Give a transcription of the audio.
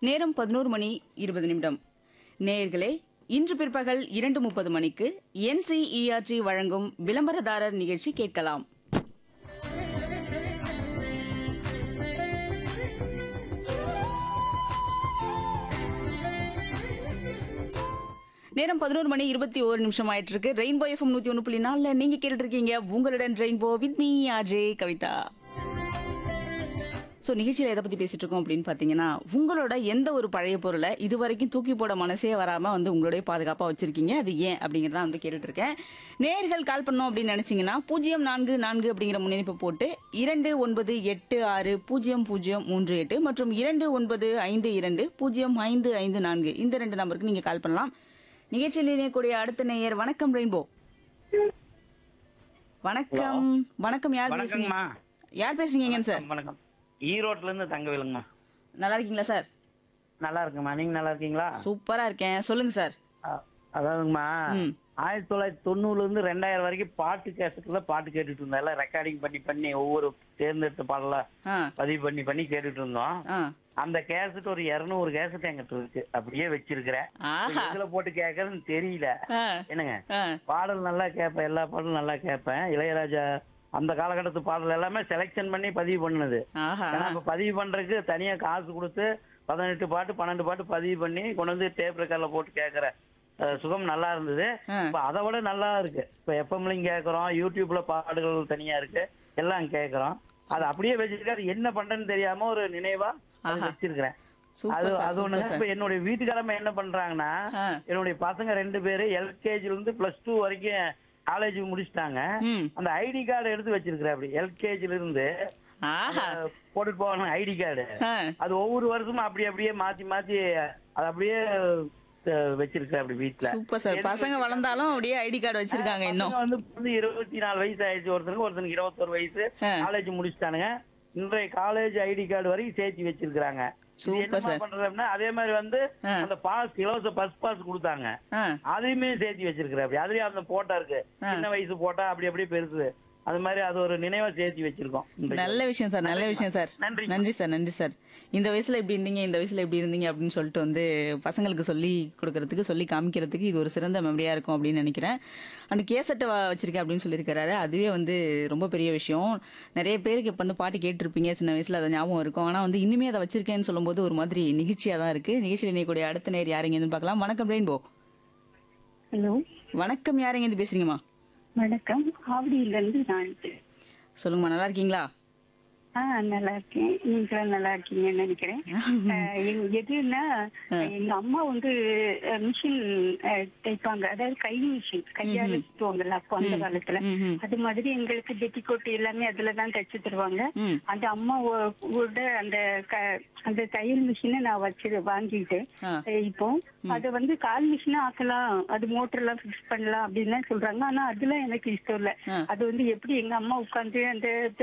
நேரம் பதினோரு மணி இருபது நிமிடம் நேயர்களே இன்று பிற்பகல் இரண்டு முப்பது மணிக்கு என்சிஇஆர்டி வழங்கும் விளம்பரதாரர் நிகழ்ச்சி கேட்கலாம் நேரம் பதினோரு மணி இருபத்தி ஒரு நிமிஷம் ஆயிட்டு இருக்கு ரெயின்போ எஃப்எம் நூத்தி ஒன்று புள்ளி நாலுல நீங்க கேட்டுட்டு இருக்கீங்க உங்களுடன் rainbow with me RJ Kavitha so நிகழ்ச்சியில் எதை பற்றி பேசிட்டு இருக்கோம் அப்படின்னு பார்த்தீங்கன்னா உங்களோட எந்த ஒரு பழைய பொருளை இது வரைக்கும் தூக்கி போட மனசே வராமல் வந்து உங்களுடைய பாதுகாப்பாக வச்சிருக்கீங்க அது ஏன் அப்படிங்கிறத வந்து கேட்டுட்டு இருக்கேன் நேர்கள் கால் பண்ணோம் அப்படின்னு நினைச்சீங்கன்னா பூஜ்ஜியம் நான்கு நான்கு அப்படிங்கிற முன்னெடுப்பு போட்டு இரண்டு ஒன்பது எட்டு ஆறு பூஜ்ஜியம் பூஜ்ஜியம் மூன்று எட்டு மற்றும் இரண்டு ஒன்பது ஐந்து இரண்டு பூஜ்ஜியம் ஐந்து ஐந்து நான்கு இந்த ரெண்டு நம்பருக்கு நீங்கள் கால் பண்ணலாம் நிகழ்ச்சியில் இணையக்கூடிய அடுத்த நேயர் வணக்கம் ரெயின்போ வணக்கம் வணக்கம் யார் பேசுறீங்க வணக்கம்மா யார் பேசுறீங்கன்னு சார் வணக்கம் ஈரோட்ல இருந்து தங்கவேலுங்கம்மா நல்லா இருக்கீங்களா சார் நல்லா இருக்குமா நீங்க நல்லா இருக்கீங்களா சூப்பரா இருக்கேன் சொல்லுங்க சார் அ- அதாவதுங்கம்மா ம். ஆயிரத்தி தொள்ளாயிரத்தி தொண்ணூறுல இருந்து ரெண்டாயிரம் வரைக்கும் பாட்டு கேசட்டுல பாட்டு கேட்டுட்டு இருந்தோம் எல்லாம் ரெக்கார்டிங் பண்ணி பண்ணி ஒவ்வொரு தேர்ந்தெடுத்த பாடல ஆ பதிவு பண்ணி பண்ணி கேட்டுட்டு இருந்தோம் ஆ அந்த கேசட் ஒரு இருநூறு கேசட் எங்கிட்ட இருக்கு அப்படியே வச்சிருக்கிறேன் ஆஹா இதுல போட்டு கேட்கறதுன்னு தெரியல ஆ என்னங்க ஆ பாடல் நல்லா கேட்பேன் எல்லா பாடலும் நல்லா கேட்பேன் இளையராஜா அந்த காலகட்டத்து பாடல் எல்லாமே செலெக்ஷன் பண்ணி பதிவு பண்ணுனது ஆஹா ஏன்னா இப்ப பதிவு பண்றதுக்கு தனியா காசு கொடுத்து பதினெட்டு பாட்டு பன்னெண்டு பாட்டு பதிவு பண்ணி கொண்டு வந்து டேப் ரெக்கார்ட்ல போட்டு கேட்கற அஹ், சுகம் நல்லா இருந்தது ஆ. இப்ப அதை விட நல்லா இருக்கு இப்ப எஃப்எம்லையும் கேட்கறோம் யூடியூப்ல பாடல்கள் தனியா இருக்கு எல்லாம் கேட்கறோம் அது அப்படியே வச்சிருக்காரு என்ன பண்றேன்னு தெரியாம ஒரு நினைவா அதை ஆஹா. வச்சிருக்கிறேன் சூப்பர் அது சார் அது சூப்பர் ஒண்ணு சார் இப்ப என்னுடைய வீட்டுக்காரம்மா என்ன பண்றாங்கன்னா ஆ. என்னுடைய பசங்க ரெண்டு பேரு எல்கேஜில இருந்து பிளஸ் டூ வரைக்கும் காலேஜ் முடிச்சிட்டாங்க ம் அந்த ஐடி கார்டு எடுத்து வச்சிருக்கிறேன் அப்படி எல்கேஜில இருந்து ஆஹா அஹ், போட்டுட்டு போகணும் ஐடி கார்டு ஆ அது ஒவ்வொரு வருஷமும் அப்படி அப்படியே மாத்தி மாத்தி அது அப்படியே அஹ், வச்சிருக்கேன் அப்படி வீட்டுல சூப்பர் சார் பசங்க வளர்ந்தாலும் அப்படியே ஐடி கார்டு வச்சிருக்காங்க இன்னும் பசங்க வந்து வந்து இருபத்தி நாலு வயசு ஆயிடுச்சு ஒருத்தனுக்கு ஒருத்தனுக்கு இருபத்தொரு வயசு ஆ. காலேஜ் முடிச்சிட்டானுங்க இன்றைய காலேஜ் ஐடி கார்டு வரைக்கும் சேர்த்து வச்சிருக்காங்க இது சூப்பர் என்னம்மா சார். பண்றதுன்னா அதே மாதிரி வந்து ஆ. அந்த பாஸ் இலவச பஸ் பாஸ் கொடுத்தாங்க ஆ அதையுமே சேர்த்து வச்சிருக்கிறேன் அப்படி அதுலயும் அந்த போட்டோ இருக்கு ஆ. சின்ன வயசு போட்டா அப்படி அப்படியே பெருசு அது மாதிரி அது ஒரு நினைவா சேர்த்து வச்சிருக்கோம் இன்றைக்கு. நல்ல விஷயம் சார் நல்ல விஷயம் சார் நன்றி. நன்றி சார் நன்றி சார் இந்த வயசுல இப்படி இருந்தீங்க இந்த வயசுல இப்படி இருந்தீங்க அப்படின்னு சொல்லிட்டு வந்து பசங்களுக்கு சொல்லி கொடுக்கறதுக்கு சொல்லி காமிக்கிறதுக்கு இது ஒரு சிறந்த மெமரியா இருக்கும் அப்படின்னு நினைக்கிறேன் அந்த கேசட்டை வச்சிருக்கேன் அப்படின்னு சொல்லியிருக்காரு அதுவே வந்து ரொம்ப பெரிய விஷயம் நிறைய பேருக்கு இப்ப வந்து பாட்டு கேட்டிருப்பீங்க சின்ன வயசுல அது ஞாபகம் இருக்கும் ஆனா வந்து இனிமே அதை வச்சிருக்கேன்னு சொல்லும்போது ஒரு மாதிரி நிகழ்ச்சியா தான் இருக்கு நிகழ்ச்சியில் இணையக்கூடிய அடுத்த நேர் யாருங்க பார்க்கலாம் வணக்கம் ரெயின்போ ஹலோ வணக்கம் யாருங்க இருந்து பேசுறீங்கம்மா வணக்கம் ஆவடியில இருந்து நான் சொல்லுங்கம்மா நல்லா இருக்கீங்களா ஆ நல்லா இருக்கேன் நீங்களும் நல்லா இருக்கீங்கன்னு நினைக்கிறேன் அஹ், எங்க- எதுன்னா எங்க அம்மா வந்து மிஷின் தைப்பாங்க அதாவது கை மிஷின் கையால சுத்துவாங்கல்ல அப்போ அந்த காலத்துல ம்ஹும். அது மாதிரி எங்களுக்கு பெட்டிக்கோட் எல்லாமே அதுலதான் தைச்சு தருவாங்க ம் அந்த அம்மாவோட அந்த க- அந்த தையல் மிஷினை நான் வச்சு வாங்கிட்டேன் ஆ. அஹ் இப்போ அத வந்து கால் மிஷினா ஆக்கலாம் அது மோட்டர் எல்லாம் பிக்ஸ் பண்ணலாம் அப்படின்னு சொல்றாங்க ஆனா அதுல எனக்கு இஷ்டம் இல்ல ஆ. அது வந்து எப்படி எங்க அம்மா உட்கார்ந்து அந்த